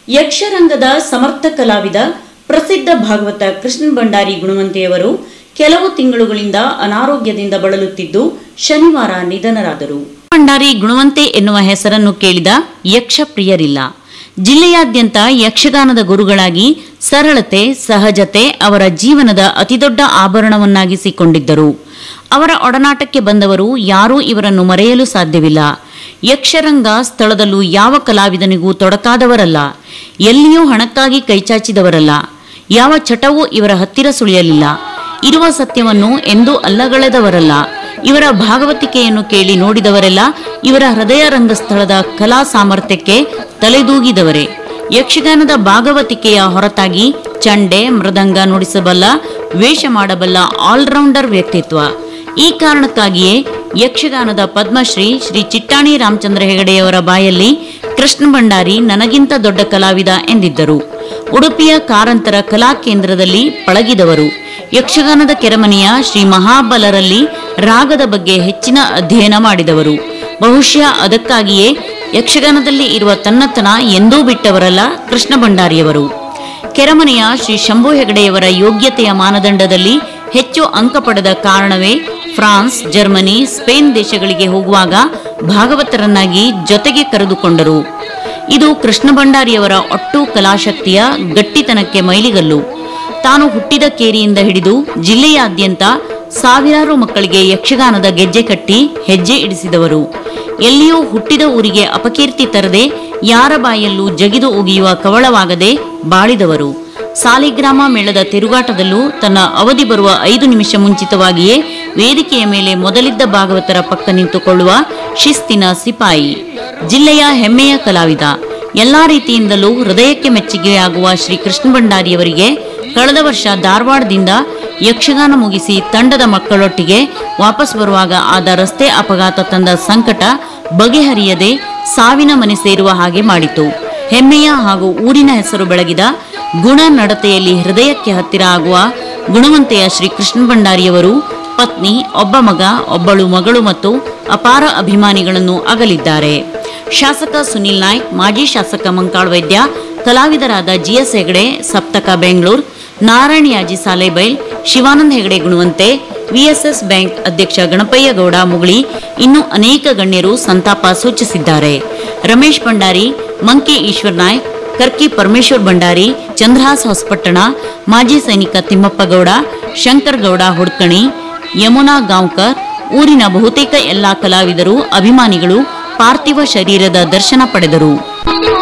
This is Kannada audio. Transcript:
ಯಕ್ಷರಂಗದ ಸಮರ್ಥ ಕಲಾವಿದ ಪ್ರಸಿದ್ಧ ಭಾಗವತ ಕೃಷ್ಣ ಭಂಡಾರಿ ಗುಣವಂತೆಯವರು ಕೆಲವು ತಿಂಗಳುಗಳಿಂದ ಅನಾರೋಗ್ಯದಿಂದ ಬಳಲುತ್ತಿದ್ದು ಶನಿವಾರ ನಿಧನರಾದರು ಭಂಡಾರಿ ಗುಣವಂತೆ ಎನ್ನುವ ಹೆಸರನ್ನು ಕೇಳಿದ ಯಕ್ಷ ಪ್ರಿಯರಿಲ್ಲ ಜಿಲ್ಲೆಯಾದ್ಯಂತ ಯಕ್ಷಗಾನದ ಗುರುಗಳಾಗಿ ಸರಳತೆ ಸಹಜತೆ ಅವರ ಜೀವನದ ಅತಿದೊಡ್ಡ ಆಭರಣವನ್ನಾಗಿಸಿಕೊಂಡಿದ್ದರು ಅವರ ಒಡನಾಟಕ್ಕೆ ಬಂದವರು ಯಾರೂ ಇವರನ್ನು ಮರೆಯಲು ಸಾಧ್ಯವಿಲ್ಲ ಯಕ್ಷರಂಗ ಸ್ಥಳದಲ್ಲೂ ಯಾವ ಕಲಾವಿದನಿಗೂ ತೊಡಕಾದವರಲ್ಲ ಎಲ್ಲಿಯೂ ಹಣಕ್ಕಾಗಿ ಕೈಚಾಚಿದವರಲ್ಲ ಯಾವ ಚಟವೂ ಇವರ ಹತ್ತಿರ ಸುಳಿಯಲಿಲ್ಲ ಇರುವ ಸತ್ಯವನ್ನು ಎಂದೂ ಅಲ್ಲಗಳೆದವರಲ್ಲ ಇವರ ಭಾಗವತಿಕೆಯನ್ನು ಕೇಳಿ ನೋಡಿದವರೆಲ್ಲ ಇವರ ಹೃದಯ ರಂಗಸ್ಥಳದ ಕಲಾ ಸಾಮರ್ಥ್ಯಕ್ಕೆ ತಲೆದೂಗಿದವರೇ ಯಕ್ಷಗಾನದ ಭಾಗವತಿಕೆಯ ಹೊರತಾಗಿ ಚಂಡೆ ಮೃದಂಗ ನುಡಿಸಬಲ್ಲ ವೇಷ ಮಾಡಬಲ್ಲ ಆಲ್ರೌಂಡರ್ ವ್ಯಕ್ತಿತ್ವ ಈ ಕಾರಣಕ್ಕಾಗಿಯೇ ಯಕ್ಷಗಾನದ ಪದ್ಮಶ್ರೀ ಶ್ರೀ ಚಿಟ್ಟಾಣಿ ರಾಮಚಂದ್ರ ಹೆಗಡೆಯವರ ಬಾಯಲ್ಲಿ ಕೃಷ್ಣ ಭಂಡಾರಿ ನನಗಿಂತ ದೊಡ್ಡ ಕಲಾವಿದ ಎಂದಿದ್ದರು ಉಡುಪಿಯ ಕಾರಂತರ ಕಲಾ ಕೇಂದ್ರದಲ್ಲಿ ಪಳಗಿದವರು ಯಕ್ಷಗಾನದ ಕೆರಮನೆಯ ಶ್ರೀ ಮಹಾಬಲರಲ್ಲಿ ರಾಗದ ಬಗ್ಗೆ ಹೆಚ್ಚಿನ ಅಧ್ಯಯನ ಮಾಡಿದವರು ಬಹುಶಃ ಅದಕ್ಕಾಗಿಯೇ ಯಕ್ಷಗಾನದಲ್ಲಿ ಇರುವ ತನ್ನತನ ಎಂದೂ ಬಿಟ್ಟವರಲ್ಲ ಕೃಷ್ಣ ಭಂಡಾರಿಯವರು ಕೆರಮನೆಯ ಶ್ರೀ ಶಂಭು ಹೆಗಡೆಯವರ ಯೋಗ್ಯತೆಯ ಮಾನದಂಡದಲ್ಲಿ ಹೆಚ್ಚು ಅಂಕ ಪಡೆದ ಕಾರಣವೇ ಫ್ರಾನ್ಸ್ ಜರ್ಮನಿ ಸ್ಪೇನ್ ದೇಶಗಳಿಗೆ ಹೋಗುವಾಗ ಭಾಗವತರನ್ನಾಗಿ ಜೊತೆಗೆ ಕರೆದುಕೊಂಡರು ಇದು ಕೃಷ್ಣ ಭಂಡಾರಿಯವರ ಒಟ್ಟು ಕಲಾಶಕ್ತಿಯ ಗಟ್ಟಿತನಕ್ಕೆ ಮೈಲಿಗಲ್ಲು ತಾನು ಹುಟ್ಟಿದ ಕೇರಿಯಿಂದ ಹಿಡಿದು ಜಿಲ್ಲೆಯಾದ್ಯಂತ ಸಾವಿರಾರು ಮಕ್ಕಳಿಗೆ ಯಕ್ಷಗಾನದ ಗೆಜ್ಜೆ ಕಟ್ಟಿ ಹೆಜ್ಜೆ ಇಡಿಸಿದವರು ಎಲ್ಲಿಯೂ ಹುಟ್ಟಿದ ಊರಿಗೆ ಅಪಕೀರ್ತಿ ತರದೆ ಯಾರ ಬಾಯಲ್ಲೂ ಜಗಿದು ಒಗೆಯುವ ಕವಳವಾಗದೆ ಬಾಳಿದವರು ಸಾಲಿಗ್ರಾಮ ಮೇಳದ ತಿರುಗಾಟದಲ್ಲೂ ತನ್ನ ಅವಧಿ ಬರುವ ಐದು ನಿಮಿಷ ಮುಂಚಿತವಾಗಿಯೇ ವೇದಿಕೆಯ ಮೇಲೆ ಮೊದಲಿದ್ದ ಭಾಗವತರ ಪಕ್ಕ ನಿಂತುಕೊಳ್ಳುವ ಶಿಸ್ತಿನ ಸಿಪಾಯಿ ಜಿಲ್ಲೆಯ ಹೆಮ್ಮೆಯ ಕಲಾವಿದ ಎಲ್ಲಾ ರೀತಿಯಿಂದಲೂ ಹೃದಯಕ್ಕೆ ಮೆಚ್ಚುಗೆಯಾಗುವ ಶ್ರೀ ಕೃಷ್ಣ ಭಂಡಾರಿಯವರಿಗೆ ಕಳೆದ ವರ್ಷ ಧಾರವಾಡದಿಂದ ಯಕ್ಷಗಾನ ಮುಗಿಸಿ ತಂಡದ ಮಕ್ಕಳೊಟ್ಟಿಗೆ ವಾಪಸ್ ಬರುವಾಗ ಆದ ರಸ್ತೆ ಅಪಘಾತ ತಂದ ಸಂಕಟ ಬಗೆಹರಿಯದೆ ಸಾವಿನ ಮನೆ ಸೇರುವ ಹಾಗೆ ಮಾಡಿತು ಹೆಮ್ಮೆಯ ಹಾಗೂ ಊರಿನ ಹೆಸರು ಬೆಳಗಿದ ಗುಣ ನಡತೆಯಲ್ಲಿ ಹೃದಯಕ್ಕೆ ಹತ್ತಿರ ಆಗುವ ಗುಣವಂತೆಯ ಶ್ರೀ ಕೃಷ್ಣ ಭಂಡಾರಿಯವರು ಪತ್ನಿ ಒಬ್ಬ ಮಗ ಒಬ್ಬಳು ಮಗಳು ಮತ್ತು ಅಪಾರ ಅಭಿಮಾನಿಗಳನ್ನು ಅಗಲಿದ್ದಾರೆ ಶಾಸಕ ಸುನಿಲ್ ನಾಯ್ಕ್ ಮಾಜಿ ಶಾಸಕ ಮಂಕಾಳ್ ವೈದ್ಯ ಕಲಾವಿದರಾದ GS Hegde Saptak Bengaluru Narayanayaji Salebail Shivananda Hegde Gunavante VSS bank ಅಧ್ಯಕ್ಷ ಗಣಪಯ್ಯ ಗೌಡ ಮುಗಳಿ ಇನ್ನು ಅನೇಕ ಗಣ್ಯರು ಸಂತಾಪ ಸೂಚಿಸಿದ್ದಾರೆ ರಮೇಶ್ ಭಂಡಾರಿ ಮಂಕೆ ಈಶ್ವರ್ ನಾಯ್ಕ್ ಕರ್ಕಿ ಪರಮೇಶ್ವರ್ ಭಂಡಾರಿ ಚಂದ್ರಹಾಸ್ ಹೊಸಪಟ್ಟಣ ಮಾಜಿ ಸೈನಿಕ ತಿಮ್ಮಪ್ಪ ಗೌಡ ಶಂಕರ್ ಗೌಡ ಹುಡ್ಕಣಿ ಯಮುನಾ ಗಾಂವ್ಕರ್ ಊರಿನ ಬಹುತೇಕ ಎಲ್ಲಾ ಕಲಾವಿದರು ಅಭಿಮಾನಿಗಳು ಪಾರ್ಥಿವ ಶರೀರದ ದರ್ಶನ ಪಡೆದರು